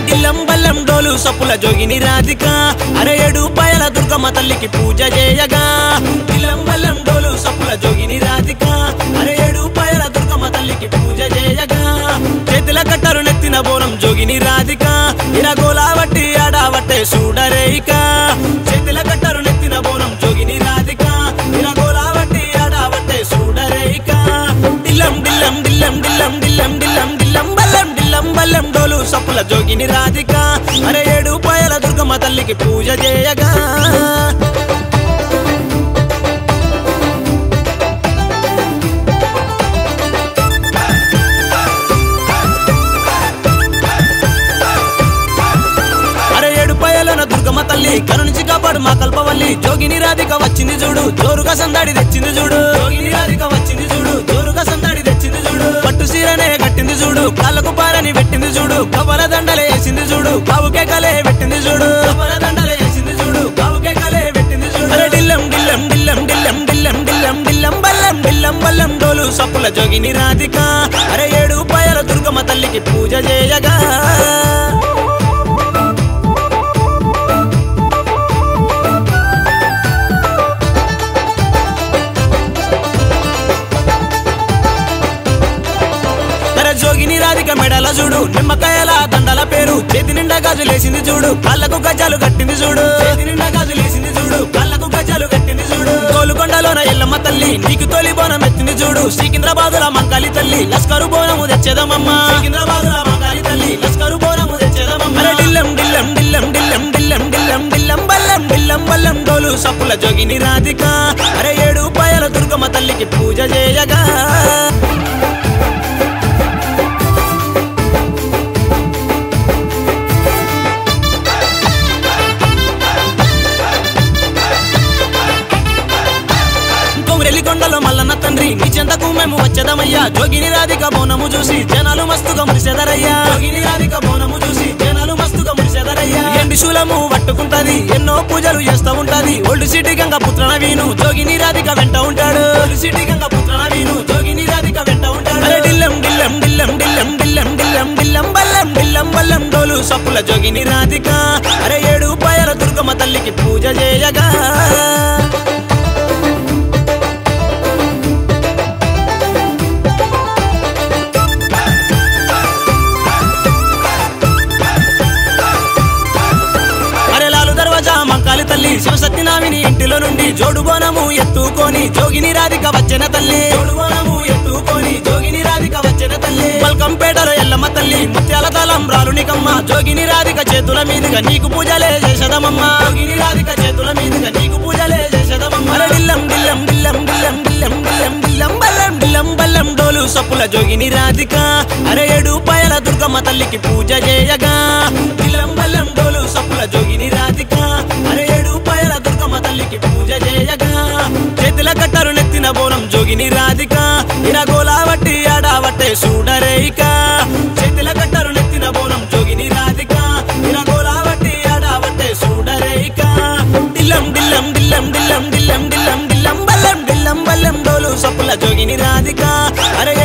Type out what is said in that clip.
దిల్లం బల్లం డోలు సప్పుల జోగిని రాధిక అరే ఏడు పాయల దుర్గమ్మ తల్లికి పూజ చేయగా దిల్లం బల్లం డోలు సప్పుల జోగిని రాధిక అరే ఏడు పాయల దుర్గమ్మ తల్లికి పూజ చేయగా చేతుల కట్టరు నెత్తిన బోనం జోగిని రాధిక ఇరగోలావట్టి ఆడావట్టే చూడరేయిక చేతుల కట్టరు నెత్తిన బోనం జోగిని రాధిక ఇరగోలావట్టి ఆడావట్టే చూడరేయిక దిల్లం దిల్లం దిల్లం దిల్లం దిల్లం దిల్లం దిల్లం బల్లం దిల్లం బల్లం డోలు సప్పుల జోగిని రాధిక అరే ఏడు పాయల దుర్గమ్మ తల్లికి పూజ చేయగా అరే ఏడు పాయలన దుర్గమ్మ తల్లి కరుణించి కాపాడు మా కల్పవల్లి జోగిని రాధిక వచ్చింది చూడు జోరుగా సందాడి తెచ్చింది చూడు జోగిని రాధిక వచ్చింది చూడు జోరుగా సందాడి తెచ్చింది చూడు పట్టు సీరనే కట్టింది చూడు కాళ్ళకు పారని పెట్టింది చూడు కవల దండలే వేసింది చూడు కావుకే కలే పెట్టింది చూడు కవల దండలే వేసింది చూడు కావుకే కలే పెట్టింది చూడు అరే డిల్లం డిల్లం డిల్లం డిల్లం డిల్లం డిల్లం డిల్లం బల్లం డిల్లం బల్లం డోలు సప్పుల జోగిని రాధిక అరే ఏడు పాయల దుర్గమ్మ తల్లికి పూజ చేయగా అరే జోగిని రాధిక మెడల చూడు నిమ్మకాయల దండల పేరు చేతి నిండా గాజులేసింది చూడు కాళ్ళకు గజ్జాలు కట్టింది చూడు చేతి నిండా గాజులేసింది చూడు కాళ్ళకు గజ్జాలు కట్టింది చూడు గోలుకొండలోన ఎల్లమ్మ తల్లి నీకు తొలి బోనం ఎత్తింది చూడు సికింద్రాబాదుల మంకాలి తల్లి లస్కరు బోనము తెచ్చేదమమ్మ సికింద్రాబాదుల మంకాలి తల్లి లస్కరు బోనము తెచ్చేదమమ్మ అరే డిల్లం డిల్లం డిల్లం డిల్లం డిల్లం డిల్లం డిల్లం బల్లం డిల్లం బల్లం డోలు సప్పుల జోగిని రాధిక అరే ఏడు పాయల దుర్గమ్మ తల్లికి పూజ చేయగా కౌరెల్లి కొండలో మల్లన్న తండ్రి నీ చెంతకు మేము వచ్చేదమయ్యా జోగిని రాధిక బోనము చూసి జనాలు మస్తుగా మురిసెదరయ్యా జోగిని రాధిక బోనము చూసి జనాలు మస్తుగా మురిసెదరయ్యా ఎండి శూలము పట్టుకుంటది ఎన్నో పూజలు చేస్తూ ఉంటది ఓల్డ్ సిటీ గంగ పుత్రన వీను జోగిని రాధిక వెంట ఉంటాడు ఓల్డ్ సిటీ గంగ పుత్రన వీను జోగిని రాధిక వెంట ఉంటాడు అరే డిల్లం డిల్లం డిల్లం డిల్లం డిల్లం డిల్లం డిల్లం బల్లం డిల్లం బల్లం డోలు సప్పుల జోగిని రాధిక అరే ఏడు పాయల దుర్గమ్మ తల్లికి పూజ చేయగా అరే లాలు దర్వాజా మంకాలి తల్లి శివశక్తి నామిని ఇంటిలో నుండి జోడు బోనము ఎత్తుకొని జోగిని రాధిక వచ్చిన తల్లి జోడు బోనము ఎత్తుకొని జోగిని రాధిక వచ్చిన తల్లి బల్కంపేటలో ఎల్లమ్మ తల్లి ముత్యాల తలం రాలునికమ్మ జోగిని రాధిక చేతుల మీదుగా నీకు పూజలే చేసదమమ్మ జోగిని రాధిక చేతుల మీదుగా నీకు పూజలే చేసదమమ్మ అరే డిల్లం డిల్లం డిల్లం డిల్లం డిల్లం డిల్లం డిల్లం బల్లం డిల్లం బల్లం డోలు సప్పుల జోగిని రాధిక అరే ఏడు పాయల దుర్గమ్మ తల్లికి పూజ చేయగా డిల్లం బల్లం డోలు సప్పుల జోగిని రాధిక అరే ఏడు పాయల దుర్గమ్మ తల్లికి పూజ చేయగా చేతుల కట్టరు నెత్తిన బోనం జోగిని రాధిక ఇరగోలావట్టి ఆడావట్టే చూడరేయిక చేతుల కట్టరు నెత్తిన బోనం జోగిని రాధిక ఇరగోలావట్టి ఆడావట్టే చూడరేయిక డిల్లం డిల్లం డిల్లం డిల్లం డిల్లం డిల్లం డిల్లం బల్లం డిల్లం బల్లం డోలు సప్పుల జోగిని రాధిక అరే